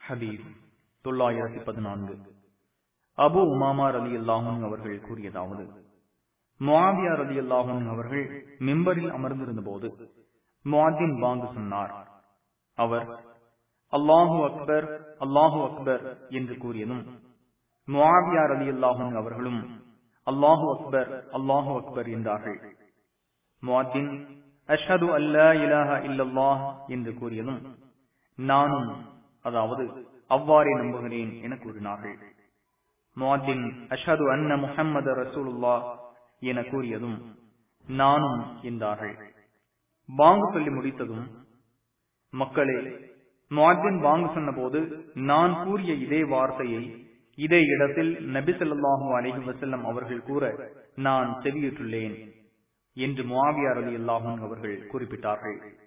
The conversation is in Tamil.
ஹதீஸ் தொள்ளாயிரத்தி பதினான்கு அபு உமாமார் அலி அல்லாஹூன் அவர்கள் கூறியதாவது முவாபியார் அலி அல்லாஹூன் அவர்கள் மிம்பரில் அமர்ந்திருந்த போது முவாத்தின் பாங்கு சொன்னார் அவர் அல்லாஹூ அக்பர் அல்லாஹூ அக்பர் என்று கூறியதும் முவாபியார் அலி அல்லாஹூன் அவர்களும் அல்லாஹூ அக்பர் அல்லாஹூ அக்பர் என்றார்கள் முவாத்தின் அஷ்ஹது அல்லா இலாஹ இல்லல்லாஹ் என்று கூறியதும் நானும் அதாவது அவ்வாறே நம்புகிறேன் என கூறினார்கள் முவாத்தின் அஷது அன்ன முஹம்மது ரசூலுல்லா என கூறியதும் நானும் என்றார்கள் பாங்கு சொல்லி முடித்ததும் மக்களே முவாத்தின் பாங்கு சொன்னபோது நான் கூறிய இதே வார்த்தையை இதே இடத்தில் நபி சொல்லாஹு அலஹி வசல்லம் அவர்கள் கூற நான் செவியுற்றுள்ளேன் என்று முவாவியார் அலி அல்லாஹூன் அவர்கள் குறிப்பிட்டார்கள்